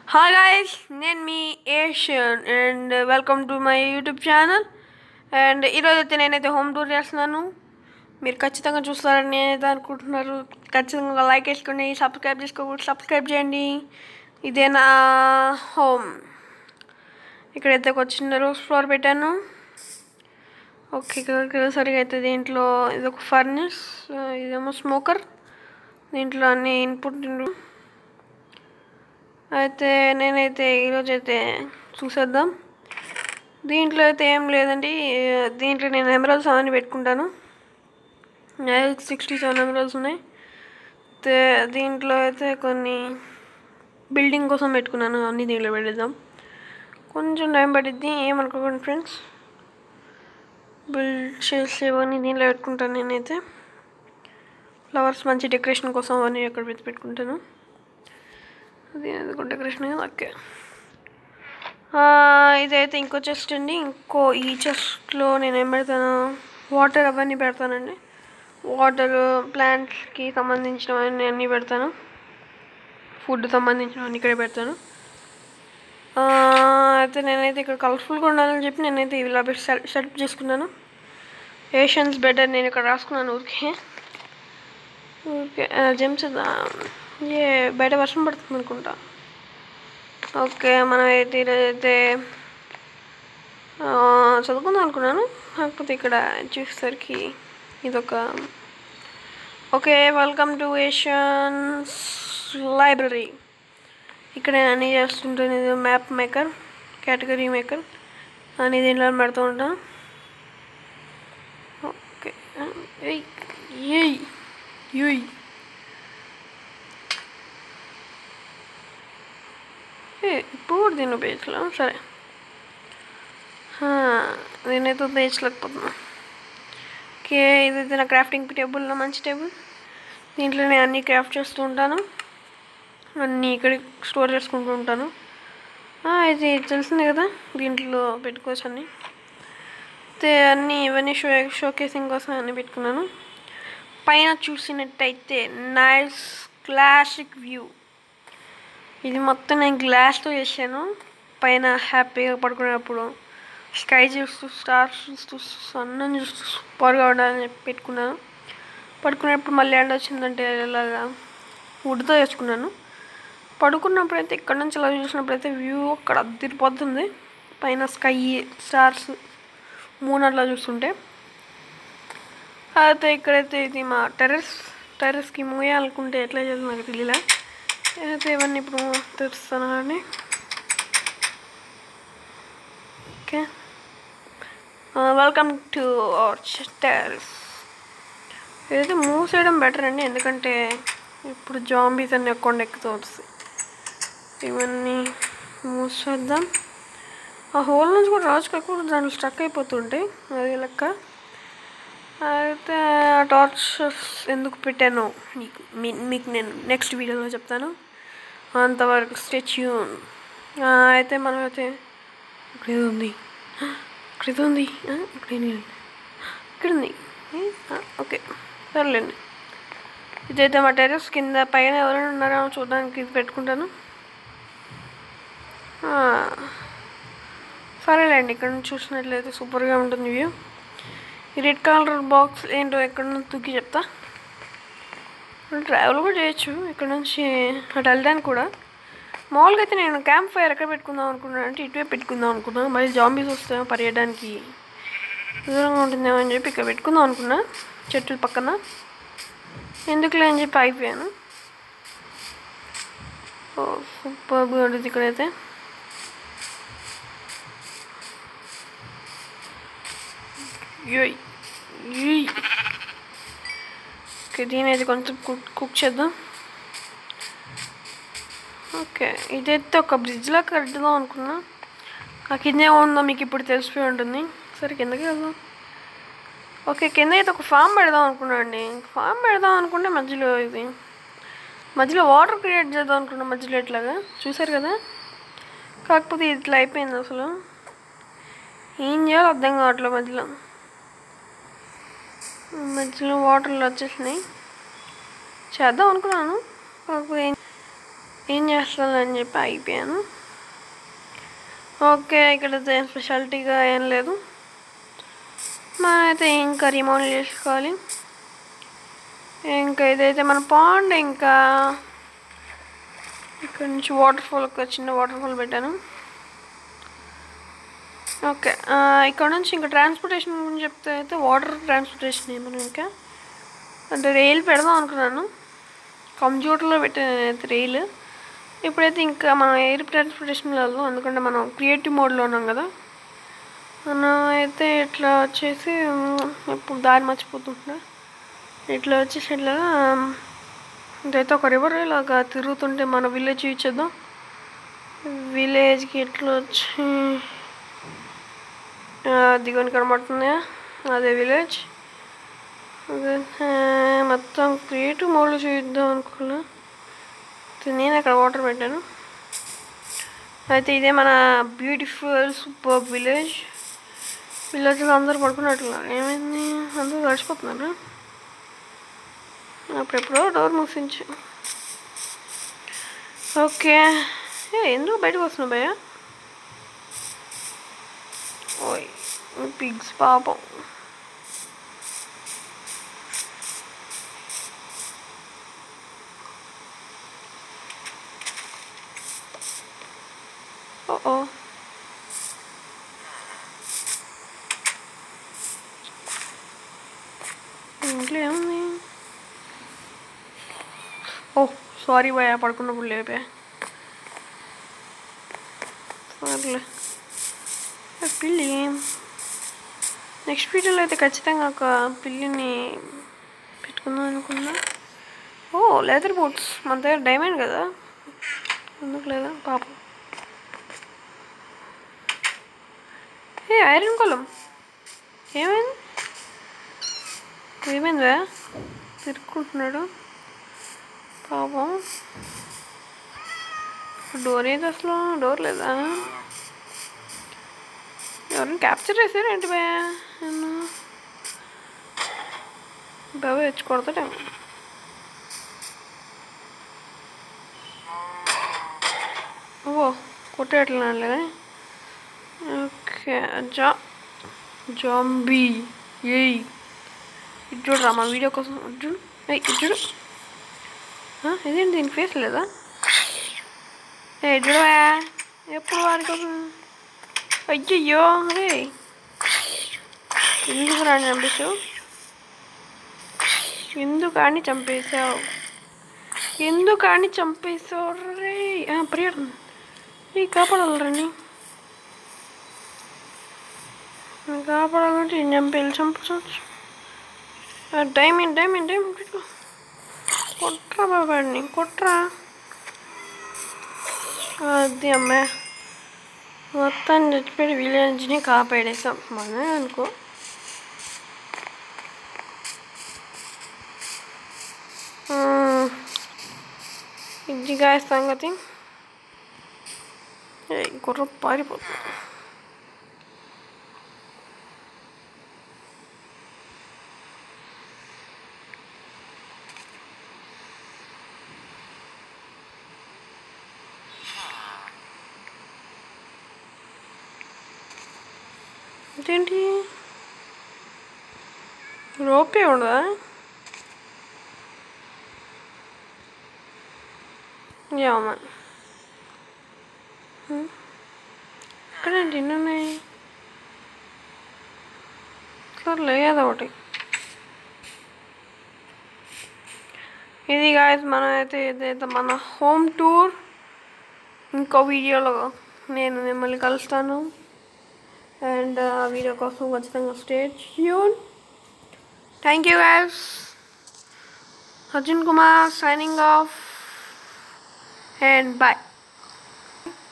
Hi guys నేను మీ Asian and welcome to my YouTube channel and ఈరోజు అయితే నేనైతే హోమ్ టూర్ చేస్తున్నాను మీరు ఖచ్చితంగా చూస్తారని నేనైతే అనుకుంటున్నారు ఖచ్చితంగా లైక్ వేసుకోండి సబ్స్క్రైబ్ చేసుకోకూడదు సబ్స్క్రైబ్ చేయండి ఇదే నా హోమ్ ఇక్కడైతే ఒక చిన్న రోజ్ ఫ్లోర్ పెట్టాను ఓకే ఇక్కడ సరిగా అయితే దీంట్లో ఇది ఒక ఫర్నెస్ ఇదేమో స్మోకర్ దీంట్లో అన్ని ఇన్పుట్ అయితే నేనైతే ఈరోజు అయితే చూసేద్దాం దీంట్లో అయితే ఏం లేదండి దీంట్లో నేను ఎమరాల్స్ అవన్నీ పెట్టుకుంటాను సిక్స్టీ సెవెన్ ఎమరాల్స్ ఉన్నాయి అయితే దీంట్లో అయితే కొన్ని బిల్డింగ్ కోసం పెట్టుకున్నాను అన్ని దీంట్లో పెట్టేద్దాం కొంచెం టైం పడుద్ది ఏమనుకోకండి ఫ్రెండ్స్ బిల్డ్ చేసేవన్నీ దీంట్లో పెట్టుకుంటాను నేనైతే ఫ్లవర్స్ మంచి డెకరేషన్ కోసం అవన్నీ ఎక్కడ పెట్టి పెట్టుకుంటాను అది అది డెకరేషన్ ఓకే ఇదైతే ఇంకో చెస్ట్ అండి ఇంకో ఈ చెస్ట్లో నేను ఏం పెడతాను వాటర్ అవన్నీ పెడతానండి వాటర్ ప్లాంట్స్కి సంబంధించినవన్నీ అన్నీ పెడతాను ఫుడ్ సంబంధించినవన్నీ ఇక్కడే పెడతాను అయితే నేనైతే ఇక్కడ కలర్ఫుల్గా ఉండాలని చెప్పి నేనైతే ఇలా సెట్ సెటప్ చేసుకున్నాను ఏషియన్స్ బెటర్ నేను ఇక్కడ రాసుకున్నాను ఊరికే ఊరికే జెమ్స్ ఏ బయట వర్షం పడుతుంది అనుకుంటా ఓకే మనం అయితే ఈరోజైతే చదువుకుందాం అనుకున్నాను కాకపోతే ఇక్కడ చూసేసరికి ఇదొక okay welcome to Asian's library ఇక్కడ నేను అన్నీ చేస్తుంటాను ఇది మ్యాప్ మేకర్ కేటగిరీ మేకర్ అని దీంట్లో పెడుతూ ఉంటాను ఓకే ఏయ్ ఏయ్ ఏయ్ ఇప్పుడు కూడా దీన్ని ఉపయోగించలేం సరే నేనైతే ఉపయోగించలేకపోతున్నా ఓకే ఇదైతే నా క్రాఫ్టింగ్ టేబుల్ మంచి టేబుల్ దీంట్లో నేను అన్నీ క్రాఫ్ట్ చేస్తూ ఉంటాను అన్నీ ఇక్కడ స్టోర్ చేసుకుంటూ ఉంటాను ఇది తెలిసిందే కదా దీంట్లో పెట్టుకోవచ్చు అన్నీ అయితే అన్నీ ఇవన్నీ షో షోకేసింగ్ కోసం అన్నీ పెట్టుకున్నాను పైన చూసినట్టయితే నైస్ క్లాసిక్ వ్యూ ఇది మొత్తం నేను గ్లాస్తో చేశాను పైన హ్యాపీగా పడుకునేటప్పుడు స్కై చూస్తూ స్టార్స్ చూస్తూ సన్నం చూస్తూ సూపర్గా ఉండాలని చెప్పి పెట్టుకున్నాను పడుకునేప్పుడు మళ్ళీ ఎండ వచ్చిందంటే ఇలాగా వుడ్తో వేసుకున్నాను పడుకున్నప్పుడు అయితే ఇక్కడ నుంచి అలా చూసినప్పుడు అయితే వ్యూ అక్కడ అదిరిపోతుంది పైన స్కై స్టార్స్ మూన్ అట్లా చూస్తుంటే అయితే ఇక్కడైతే ఇది మా టెర్రస్ టెర్రస్కి మూయాలనుకుంటే ఎట్లా చేయాలి నాకు తెలియలే అయితే ఇవన్నీ ఇప్పుడు తెరుస్తాను అండి okay welcome to our terrace ఇదైతే మూవ్ చేయడం బెటర్ అండి ఎందుకంటే ఇప్పుడు జాంబీస్ అన్ని అకౌంట్ ఎక్కుతూ వస్తాయి ఇవన్నీ మూవ్ చేద్దాం ఆ హోల్ నుంచి కూడా రాజు కాకుండా దాంట్లో స్టక్ అయిపోతుంటాయి అది లెక్క అయితే ఆ టార్చర్స్ ఎందుకు పెట్టానో మీకు మీకు నేను నెక్స్ట్ వీడియోలో చెప్తాను అంతవరకు స్టెచ్యూన్ అయితే మనం అయితే ఇక్కడ ఏదో ఉంది ఇక్కడ ఏదో ఉంది ఇక్కడ ఏం లేదు ఇక్కడ ఉంది ఓకే సర్లేండి ఇదైతే మా టెరెస్ కింద పైన ఎవరైనా ఉన్నారో చూడడానికి ఇది పెట్టుకుంటాను సరేలేండి ఇక్కడ నుంచి చూసినట్లయితే సూపర్గా ఉంటుంది వ్యూ ఈ రెడ్ కలర్ బాక్స్ ఏంటో ఎక్కడ నుంచి తుక్కి చెప్తా ట్రావెల్ కూడా చేయొచ్చు ఇక్కడ నుంచి అటు వెళ్ళడానికి కూడా మామూలుగా అయితే నేను క్యాంప్ ఫైర్ ఎక్కడ పెట్టుకుందాం అనుకున్నాను అంటే ఇటువే పెట్టుకుందాం అనుకున్నాను మళ్ళీ జాంబీస్ వస్తాయో పరిగెడానికి దూరంగా ఉంటుందేమో అని చెప్పి ఇక్కడ పెట్టుకుందాం అనుకున్నా చెట్టు పక్కన ఎందుకులే అని చెప్పి అయిపోయాను ఓ సూపర్గా ఉంటుంది ఇక్కడైతే యోయ్ ఓకే దీని అయితే కొంచెం కుక్ కుక్ చేద్దాం ఓకే ఇదైతే ఒక బ్రిడ్జ్లా కట్టుదాం అనుకున్నా ఆ కింద ఏముందో మీకు ఇప్పుడు తెలిసిపోయి ఉంటుంది సరే కిందకి వెళ్దాం ఓకే కింద అయితే ఒక ఫామ్ పెడదాం అనుకున్నా అండి ఫామ్ పెడదాం అనుకుంటే మధ్యలో ఇది మధ్యలో వాటర్ క్రియేట్ చేద్దాం అనుకున్నా మధ్యలో ఇట్లాగా చూసారు కదా కాకపోతే ఇట్లా అయిపోయింది అసలు ఏం చేయాలో అర్థం కావట్లేదు మధ్యలో మధ్యలో వాటర్లు వచ్చేసినాయి చేద్దాం అనుకున్నాను కాకపోతే ఏం చేస్తానని చెప్పి అయిపోయాను ఓకే ఇక్కడ ఏం స్పెషాలిటీగా ఏం లేదు మనం అయితే ఇంకా రిమోట్ చేసుకోవాలి ఇంకా ఇదైతే మన పాండ్ ఇంకా ఇక్కడ నుంచి వాటర్ ఫాల్ ఒక చిన్న వాటర్ ఫాల్ పెట్టాను ఓకే ఆ, ఇక్కడ నుంచి ఇంకా ట్రాన్స్పోర్టేషన్ గురించి చెప్తే అయితే వాటర్ ట్రాన్స్పోర్టేషన్ ఏమన్నా ఇంకా అంటే రైలు పెడదాం అనుకున్నాను కంప్యూటర్లో పెట్టాను నేనైతే రైలు ఇప్పుడైతే ఇంకా మనం ఎయిర్ ట్రాన్స్పోర్టేషన్ వెళ్దాం ఎందుకంటే మనం క్రియేటివ్ మోడ్లో ఉన్నాం కదా మనం అయితే ఇట్లా వచ్చేసి ఉమ్, ఎప్పుడు దారి మర్చిపోతుంటున్నా ఇట్లా వచ్చేసి ఇట్లా ఉమ్, ఇదైతే ఒక రివర్ ఇలాగా తిరుగుతుంటే మన విలేజ్ చూపించేద్దాం విలేజ్కి ఇట్లా వచ్చి ఆ, దిగువని కనబడుతుంది అదే విలేజ్ అదే, ఆ, మొత్తం క్రియేటివ్ మోడ్లో చూద్దాం అనుకున్నా అయితే నేను అక్కడ వాటర్ పెట్టాను అయితే ఇదే మన బ్యూటిఫుల్ సూపర్ విలేజ్ విలేజ్లో అందరూ పడుకున్నట్టున్నారు ఏమైంది అందరూ గడిచిపోతున్నారు అప్పుడెప్పుడో డోర్ మూసించు ఓకే ఏ ఎందుకు బయటకు వస్తున్నావు భయ్యా ఓయ్ పిగ్స్ పాపం ఓ ఇంట్లో ఏముంది ఓ సారీ భయ పడుకున్నప్పుడు లేపా సర్లే ఆ పిల్లి నెక్స్ట్ వీడియోలో అయితే ఖచ్చితంగా ఒక పిల్లిని పెట్టుకుందాం అనుకున్నా ఓ లెదర్ బూట్స్ మన దగ్గర డైమండ్ కదా ఎందుకు లేదా పాపం ఏ ఐరన్ కొలం ఏమైంది ఏమైందా తిరుక్కుంటున్నాడు పాపం డోర్ ఏది అసలు డోర్ లేదా ఎవరిని క్యాప్చర్ చేశారు ఏంటి భయ నన్ను బాబాయ్ వచ్చి కొడతాడేమో ఓ కొట్టేయట్లేదు కానీ ఓకే జా జాంబీ ఏయ్ ఇటు చూడరా మా వీడియో కోసం ఇటు చూడు ఏయ్ ఇటు చూడు ఆ, ఇదేంటి దీని ఫేస్ లేదా ఏ ఇటు చూడవా ఎప్పుడు వారి కోసం అయ్యయ్యో అరే ఎందుకు రాని చంపేసావు ఎందుకు ఆడిని చంపేశావు ఎందుకు ఆడిని చంపేశావు రే ప్రియర్ ఈ కాపాడాలి రండి కాపాడాలంటే ఏం చంపేయాలి చంపచ్చు డైమండ్ డైమండ్ డైమండ్ పెట్టుకో కొట్రా బాబాడిని కొట్రా అది అమ్మాయి మొత్తం చచ్చిపోయి విలేజ్ని కాపాడేసాం మన అనుకో మ్మ్. ఇది గాయ సంగతి ఏ గుర్ర పారిపోతుంది ఇదేంటి రోపే ఉండదా యామన్ ఇక్కడేంటి ఎన్ని ఉన్నాయి సర్లే ఏదో ఒకటి ఇది గాయస్ మనం అయితే ఇదైతే మన హోమ్ టూర్ ఇంకో వీడియోలో నేను మిమ్మల్ని కలుస్తాను అండ్ ఆ వీడియో కోసం ఖచ్చితంగా stay tune thank you guys Arjun Kumar signing off and bye